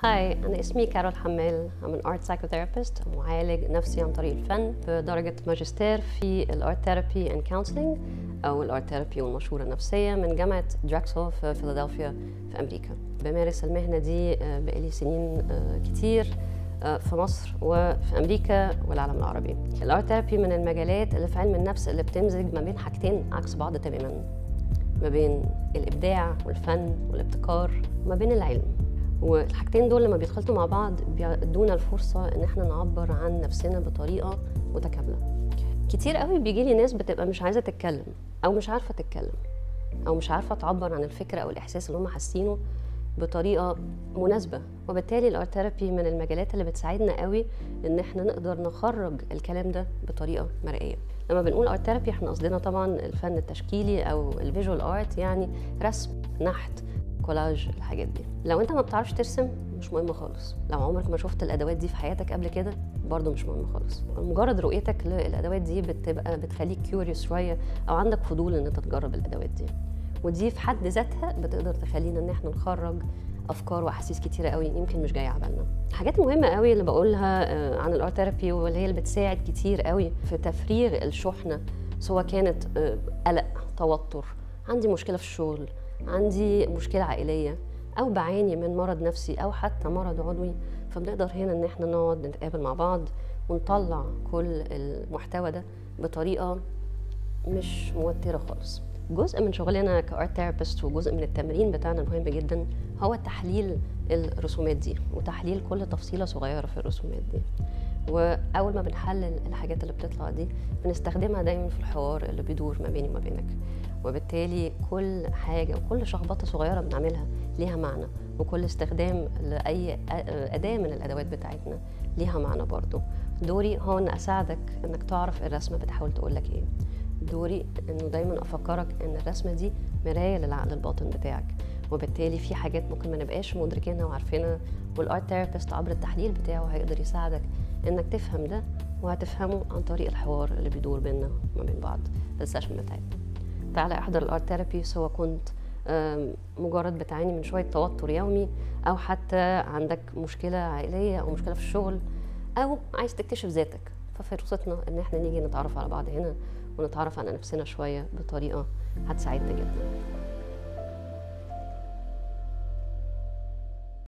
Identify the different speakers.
Speaker 1: هاي أنا اسمي كارول حمال I'm an art psychotherapist معالج نفسي عن طريق الفن بدرجة ماجستير في الارت ثيرابي اند كونسلنج أو الارت ثيرابي والمشورة النفسية من جامعة دراكسو في فيلادلفيا في أمريكا بمارس المهنة دي بقالي سنين كتير في مصر وفي أمريكا والعالم العربي الارت ثيرابي من المجالات اللي في علم النفس اللي بتمزج ما بين حاجتين عكس بعض تماما ما بين الإبداع والفن والابتكار وما بين العلم والحاجتين دول لما بيتخلطوا مع بعض بيدونا الفرصة ان احنا نعبر عن نفسنا بطريقة متكاملة كتير قوي بيجي لي ناس بتبقى مش عايزة تتكلم او مش عارفة تتكلم او مش عارفة تعبر عن الفكرة او الاحساس اللي هم حاسينه بطريقة مناسبة وبالتالي الارت ثيرابي من المجالات اللي بتساعدنا قوي ان احنا نقدر نخرج الكلام ده بطريقة مرئية لما بنقول ارت ثيرابي احنا قصدنا طبعا الفن التشكيلي او الفيجوال ارت يعني رسم نحت كولاج الحاجات دي لو انت ما بتعرفش ترسم مش مهم خالص لو عمرك ما شفت الادوات دي في حياتك قبل كده برضه مش مهم خالص مجرد رؤيتك للادوات دي بتبقى بتخليك كيوريوس شويه او عندك فضول ان انت تجرب الادوات دي ودي في حد ذاتها بتقدر تخلينا ان احنا نخرج افكار واحاسيس كتيره قوي يمكن مش جايه على بالنا الحاجات المهمه قوي اللي بقولها عن الارت ثيرابي واللي هي اللي بتساعد كتير قوي في تفريغ الشحنه سواء كانت قلق توتر عندي مشكله في الشغل عندي مشكله عائليه او بعاني من مرض نفسي او حتى مرض عضوي فبنقدر هنا ان احنا نقعد نتقابل مع بعض ونطلع كل المحتوى ده بطريقه مش موتره خالص جزء من شغلنا كارت ثيرابيست وجزء من التمرين بتاعنا المهم جدا هو تحليل الرسومات دي وتحليل كل تفصيله صغيره في الرسومات دي واول ما بنحلل الحاجات اللي بتطلع دي بنستخدمها دايما في الحوار اللي بيدور ما بيني وما بينك وبالتالي كل حاجه وكل شخبطه صغيره بنعملها ليها معنى وكل استخدام لاي اداه من الادوات بتاعتنا ليها معنى برضو دوري هو ان اساعدك انك تعرف الرسمه بتحاول تقول لك ايه دوري انه دايما افكرك ان الرسمه دي مرايه للعقل الباطن بتاعك وبالتالي في حاجات ممكن ما نبقاش مدركينها وعارفينها والارت ثيرابيست عبر التحليل بتاعه هيقدر يساعدك انك تفهم ده وهتفهمه عن طريق الحوار اللي بيدور بيننا وما بين بعض في السيشن بتاعتنا تعالى احضر الارت ثيرابي سواء كنت مجرد بتعاني من شويه توتر يومي او حتى عندك مشكله عائليه او مشكله في الشغل او عايز تكتشف ذاتك ففرصتنا ان احنا نيجي نتعرف على بعض هنا ونتعرف على نفسنا شويه بطريقه هتساعدنا جدا